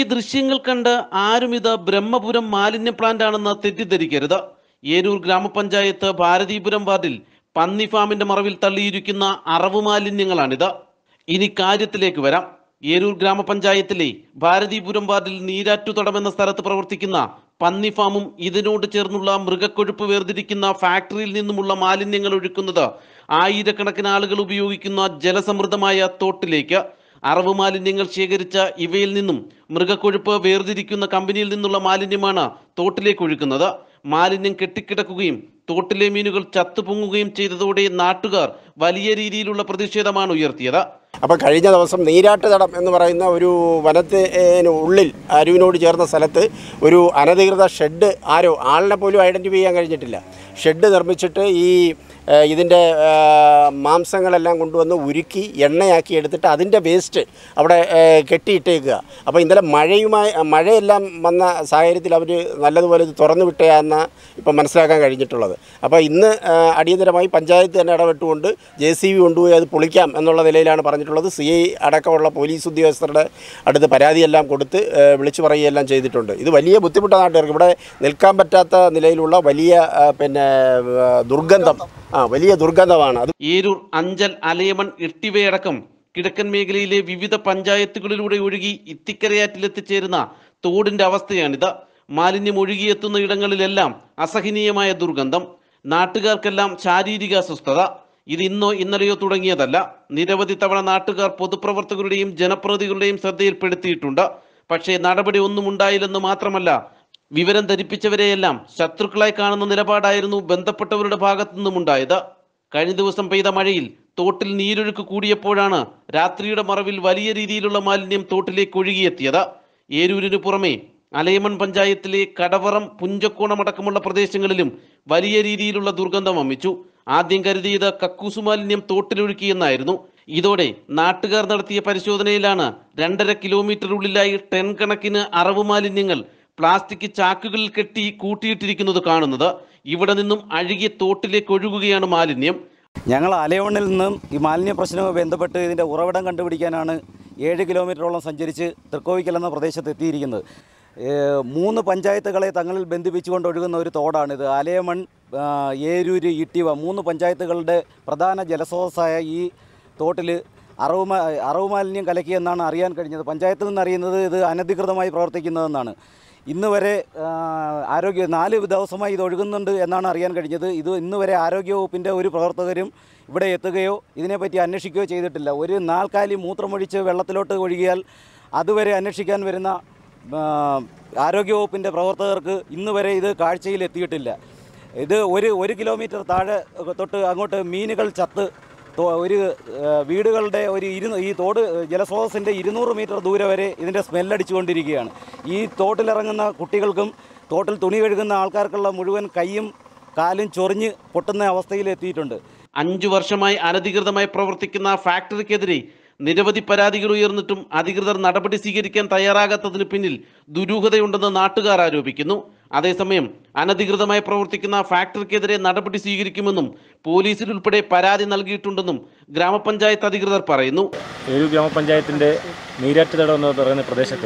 ദൃശ്യങ്ങൾ കണ്ട് ആരും ഇത് ബ്രഹ്മപുരം മാലിന്യ പ്ലാന്റ് ആണെന്ന് തെറ്റിദ്ധരിക്കരുത് ഏരൂർ ഗ്രാമപഞ്ചായത്ത് ഭാരതീപുരം വാർഡിൽ പന്നി ഫാമിന്റെ മറവിൽ തള്ളിയിരിക്കുന്ന അറവ് മാലിന്യങ്ങളാണിത് ഇനി കാര്യത്തിലേക്ക് വരാം ഏരൂർ ഗ്രാമപഞ്ചായത്തിലെ ഭാരതീപുരം വാർഡിൽ നീരാറ്റുതടം എന്ന സ്ഥലത്ത് പ്രവർത്തിക്കുന്ന പന്നി ഫാമും ഇതിനോട് ചേർന്നുള്ള മൃഗക്കൊഴുപ്പ് വേർതിരിക്കുന്ന ഫാക്ടറിയിൽ നിന്നുമുള്ള മാലിന്യങ്ങൾ ഒഴുക്കുന്നത് ആയിരക്കണക്കിന് ആളുകൾ ഉപയോഗിക്കുന്ന ജലസമൃദ്ധമായ തോട്ടിലേക്ക് അറവ് മാലിന്യങ്ങൾ ശേഖരിച്ച ഇവയിൽ നിന്നും മൃഗക്കൊഴുപ്പ് വേർതിരിക്കുന്ന കമ്പനിയിൽ നിന്നുള്ള മാലിന്യമാണ് തോട്ടിലേക്ക് ഒഴുക്കുന്നത് മാലിന്യം കെട്ടിക്കിടക്കുകയും തോട്ടിലെ മീനുകൾ ചത്തുപൊങ്ങുകയും ചെയ്തതോടെ നാട്ടുകാർ വലിയ രീതിയിലുള്ള പ്രതിഷേധമാണ് ഉയർത്തിയത് അപ്പോൾ കഴിഞ്ഞ ദിവസം നീരാട്ടുതടം എന്ന് പറയുന്ന ഒരു വനത്തിന് ഉള്ളിൽ അരുവിനോട് ചേർന്ന സ്ഥലത്ത് ഒരു അനധികൃത ഷെഡ് ആരോ ആളിനെ പോലും ഐഡൻറ്റിഫൈ ചെയ്യാൻ കഴിഞ്ഞിട്ടില്ല ഷെഡ് നിർമ്മിച്ചിട്ട് ഈ ഏഹ്, ഇതിൻ്റെ ഏഹ്, മാംസങ്ങളെല്ലാം കൊണ്ടുവന്ന് ഉരുക്കി എണ്ണയാക്കി എടുത്തിട്ട് അതിൻ്റെ വേസ്റ്റ് അവിടെ ഏഹ്, കെട്ടിയിട്ടേക്കുക അപ്പോൾ ഇന്നലെ മഴയുമായി മഴയെല്ലാം വന്ന സാഹചര്യത്തിൽ അവർ നല്ലതുപോലെ ഇത് തുറന്നു വിട്ടയാന്ന ഇപ്പം മനസ്സിലാക്കാൻ കഴിഞ്ഞിട്ടുള്ളത് അപ്പോൾ ഇന്ന് ഏഹ്, അടിയന്തരമായി പഞ്ചായത്ത് തന്നെ ഇടപെട്ടുകൊണ്ട് ജെ സി ബി കൊണ്ടുപോയി അത് പൊളിക്കാം എന്നുള്ള നിലയിലാണ് പറഞ്ഞിട്ടുള്ളത് സി ഐ അടക്കമുള്ള പോലീസ് ഉദ്യോഗസ്ഥരുടെ അടുത്ത് പരാതിയെല്ലാം കൊടുത്ത് ഏഹ്, വിളിച്ചു പറയുകയെല്ലാം ചെയ്തിട്ടുണ്ട് ഇത് വലിയ ബുദ്ധിമുട്ട നാട്ടുകാർക്ക് ഇവിടെ നിൽക്കാൻ പറ്റാത്ത നിലയിലുള്ള വലിയ ആ, പിന്നെ ആ, ദുർഗന്ധം ആ വലിയ ദുർഗന്ധമാണ് അത് ഏരൂർ അഞ്ചൽ അലയമൺ ഇട്ടിവയടക്കം കിഴക്കൻ മേഖലയിലെ വിവിധ പഞ്ചായത്തുകളിലൂടെ ഒഴുകി ഇത്തിക്കരയാറ്റിലെത്തിച്ചേരുന്ന തോടിന്റെ അവസ്ഥയാണിത് മാലിന്യം ഒഴുകിയെത്തുന്ന ഇടങ്ങളിലെല്ലാം അസഹനീയമായ ദുർഗന്ധം നാട്ടുകാർക്കെല്ലാം ശാരീരിക അസ്വസ്ഥത ഇത് ഇന്നോ ഇന്നലെയോ തുടങ്ങിയതല്ല നിരവധി തവണ നാട്ടുകാർ പൊതുപ്രവർത്തകരുടെയും ജനപ്രതിനിധികളുടെയും ശ്രദ്ധയിൽപ്പെടുത്തിയിട്ടുണ്ട് പക്ഷേ നടപടി ഒന്നും ഉണ്ടായില്ലെന്ന് മാത്രമല്ല വിവരം ധരിപ്പിച്ചവരെയെല്ലാം ശത്രുക്കളായി കാണുന്ന നിലപാടായിരുന്നു ബന്ധപ്പെട്ടവരുടെ ഭാഗത്തു നിന്നുമുണ്ടായത് കഴിഞ്ഞ ദിവസം പെയ്ത മഴയിൽ തോട്ടിൽ നീരൊഴുക്ക് കൂടിയപ്പോഴാണ് രാത്രിയുടെ മറവിൽ വലിയ രീതിയിലുള്ള മാലിന്യം തോട്ടിലേക്ക് ഒഴുകിയെത്തിയത് ഏരൂരിനു പുറമെ അലയമൺ പഞ്ചായത്തിലെ കടവറം പുഞ്ചക്കോണം അടക്കമുള്ള പ്രദേശങ്ങളിലും വലിയ രീതിയിലുള്ള ദുർഗന്ധം വമിച്ചു ആദ്യം കരുതിയത് കക്കൂസു മാലിന്യം തോട്ടിലൊഴുക്കിയെന്നായിരുന്നു ഇതോടെ നാട്ടുകാർ നടത്തിയ പരിശോധനയിലാണ് രണ്ടര കിലോമീറ്റർ ഉള്ളിലായി ടൺ കണക്കിന് അറവ് മാലിന്യങ്ങൾ പ്ലാസ്റ്റിക് ചാക്കുകളിൽ കെട്ടി കൂട്ടിയിട്ടിരിക്കുന്നത് കാണുന്നത് ഇവിടെ നിന്നും അഴുകിയ തോട്ടിലേക്ക് ഒഴുകുകയാണ് മാലിന്യം ഞങ്ങൾ അലയോണിൽ നിന്നും ഈ മാലിന്യ പ്രശ്നവുമായി ബന്ധപ്പെട്ട് ഇതിൻ്റെ ഉറവിടം കണ്ടുപിടിക്കാനാണ് ഏഴ് കിലോമീറ്ററോളം സഞ്ചരിച്ച് തൃക്കോവിക്കൽ എന്ന പ്രദേശത്ത് എത്തിയിരിക്കുന്നത് ഏഹ് മൂന്ന് പഞ്ചായത്തുകളെ തങ്ങളിൽ ബന്ധിപ്പിച്ചുകൊണ്ട് ഒഴുകുന്ന ഒരു തോടാണിത് അലയമൺ ആ, ഏരൂര് ഇട്ടിവ മൂന്ന് പഞ്ചായത്തുകളുടെ പ്രധാന ജലസ്രോതസ്സായ ഈ തോട്ടിൽ അറവ് മാ- അറവ് മാലിന്യം കലക്കിയെന്നാണ് അറിയാൻ കഴിഞ്ഞത് പഞ്ചായത്തിൽ നിന്ന് അറിയുന്നത് ഇത് അനധികൃതമായി പ്രവർത്തിക്കുന്നതെന്നാണ് ഇന്ന് വരെ ആ, ആരോഗ്യ നാല് ദിവസമായി ഇത് ഒഴുകുന്നുണ്ട് എന്നാണ് അറിയാൻ കഴിഞ്ഞത് ഇത് ഇന്ന് വരെ ആരോഗ്യവകുപ്പിൻ്റെ ഒരു പ്രവർത്തകരും ഇവിടെ എത്തുകയോ ഇതിനെപ്പറ്റി അന്വേഷിക്കുകയോ ചെയ്തിട്ടില്ല ഒരു നാൽക്കാലി മൂത്രമൊഴിച്ച് വെള്ളത്തിലോട്ട് ഒഴുകിയാൽ അതുവരെ അന്വേഷിക്കാൻ വരുന്ന ആ, ആരോഗ്യവകുപ്പിൻ്റെ പ്രവർത്തകർക്ക് ഇന്ന് വരെ ഇത് കാഴ്ചയിൽ എത്തിയിട്ടില്ല ഇത് ഒരു ഒരു കിലോമീറ്റർ താഴെ തൊട്ട് അങ്ങോട്ട് മീനുകൾ ചത്ത് തോ- ഒരു ആ, വീടുകളുടെ ഒരു ഇരു ഈ തോട് ജലസ്രോതസ്സിൻ്റെ ഇരുന്നൂറ് മീറ്റർ ദൂരെ വരെ ഇതിൻ്റെ സ്മെല്ലടിച്ചുകൊണ്ടിരിക്കുകയാണ് ഈ തോട്ടിലിറങ്ങുന്ന കുട്ടികൾക്കും തോട്ടിൽ തുണി കഴുകുന്ന ആൾക്കാർക്കുള്ള മുഴുവൻ കൈയും കാലും ചൊറിഞ്ഞ് പൊട്ടുന്ന അവസ്ഥയിൽ എത്തിയിട്ടുണ്ട് അഞ്ചു വർഷമായി അനധികൃതമായി പ്രവർത്തിക്കുന്ന ഫാക്ടറിക്കെതിരെ നിരവധി പരാതികൾ ഉയർന്നിട്ടും അധികൃതർ നടപടി സ്വീകരിക്കാൻ തയ്യാറാകാത്തതിന് പിന്നിൽ ദുരൂഹതയുണ്ടെന്ന് നാട്ടുകാർ ആരോപിക്കുന്നു അതേസമയം അനധികൃതമായി പ്രവർത്തിക്കുന്ന ഫാക്ടറിക്കെതിരെ നടപടി സ്വീകരിക്കുമെന്നും പോലീസിൽ ഉൾപ്പെടെ പരാതി നൽകിയിട്ടുണ്ടെന്നും ഗ്രാമപഞ്ചായത്ത് അധികൃതർ പറയുന്നു ഏരൂർ ഗ്രാമപഞ്ചായത്തിൻ്റെ നീരാറ്റുതടം എന്ന് പറയുന്ന പ്രദേശത്ത്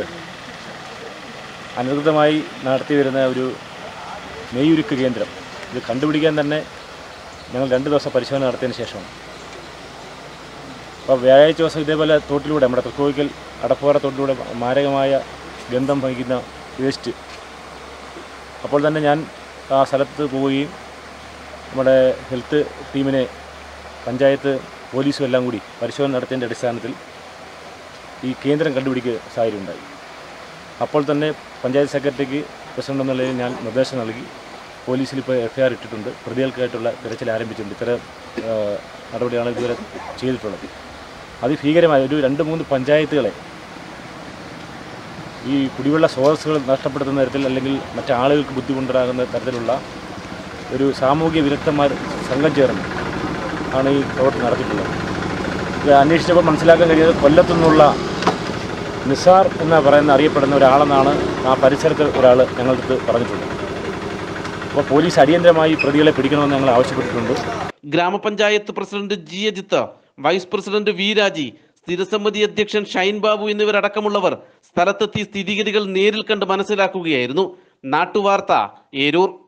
അനധികൃതമായി നടത്തി വരുന്ന ഒരു നെയ്യുരുക്ക് കേന്ദ്രം ഇത് കണ്ടുപിടിക്കാൻ തന്നെ ഞങ്ങൾ രണ്ട് ദിവസം പരിശോധന നടത്തിയതിന് ശേഷമാണ് അപ്പോൾ വ്യാഴാഴ്ച ദിവസം ഇതേപോലെ തോട്ടിലൂടെ നമ്മുടെ തൃക്കോവിക്കൽ അടപ്പുപാറ തോട്ടിലൂടെ മാരകമായ ഗന്ധം വഹിക്കുന്ന വേസ്റ്റ് അപ്പോൾ തന്നെ ഞാൻ ആ സ്ഥലത്ത് പോവുകയും നമ്മുടെ ഹെൽത്ത് ടീമിനെ പഞ്ചായത്ത് പോലീസും എല്ലാം കൂടി പരിശോധന നടത്തിയതിൻ്റെ അടിസ്ഥാനത്തിൽ ഈ കേന്ദ്രം കണ്ടുപിടിക്കുക സാഹചര്യം ഉണ്ടായി അപ്പോൾ തന്നെ പഞ്ചായത്ത് സെക്രട്ടറിക്ക് പ്രസിഡന്റ് എന്ന നിലയിൽ ഞാൻ നിർദ്ദേശം നൽകി പോലീസിൽ ഇപ്പോൾ എഫ് ഐ ആർ ഇട്ടിട്ടുണ്ട് പ്രതികൾക്കായിട്ടുള്ള തിരച്ചിൽ ആരംഭിച്ചിട്ടുണ്ട് ഇത്തരം ആ, നടപടിയാണ് ഇതുവരെ ചെയ്തിട്ടുള്ളത് അതിഭീകരമായ ഒരു രണ്ട് മൂന്ന് പഞ്ചായത്തുകളെ ഈ കുടിവെള്ള സ്രോതസ്സുകൾ നഷ്ടപ്പെടുത്തുന്ന തരത്തിൽ അല്ലെങ്കിൽ മറ്റാളുകൾക്ക് ബുദ്ധിമുട്ടുണ്ടാകുന്ന തരത്തിലുള്ള ഒരു സാമൂഹിക വിദഗ്ധന്മാർ സംഘം ചേർന്ന് ആണ് ഈ പ്രവർത്തനം നടത്തിയിട്ടുള്ളത് ഇത് അന്വേഷിച്ചപ്പോൾ മനസ്സിലാക്കാൻ കഴിയുന്നത് കൊല്ലത്തു നിന്നുള്ള നിസാർ എന്ന് പറയുന്ന അറിയപ്പെടുന്ന ഒരാളെന്നാണ് ആ പരിസരത്ത് ഒരാൾ ഞങ്ങൾക്ക് പറഞ്ഞിട്ടുള്ളത് അപ്പോൾ പോലീസ് അടിയന്തരമായി പ്രതികളെ പിടിക്കണമെന്ന് ഞങ്ങൾ ആവശ്യപ്പെട്ടിട്ടുണ്ട് ഗ്രാമപഞ്ചായത്ത് president G Ajith vice president V Raji സ്ഥിരസമിതി അധ്യക്ഷൻ ഷൈൻ ബാബു എന്നിവരടക്കമുള്ളവർ സ്ഥലത്തെത്തി സ്ഥിതിഗതികൾ നേരിൽ കണ്ട് മനസ്സിലാക്കുകയായിരുന്നു നാട്ടുവാർത്ത ഏരൂർ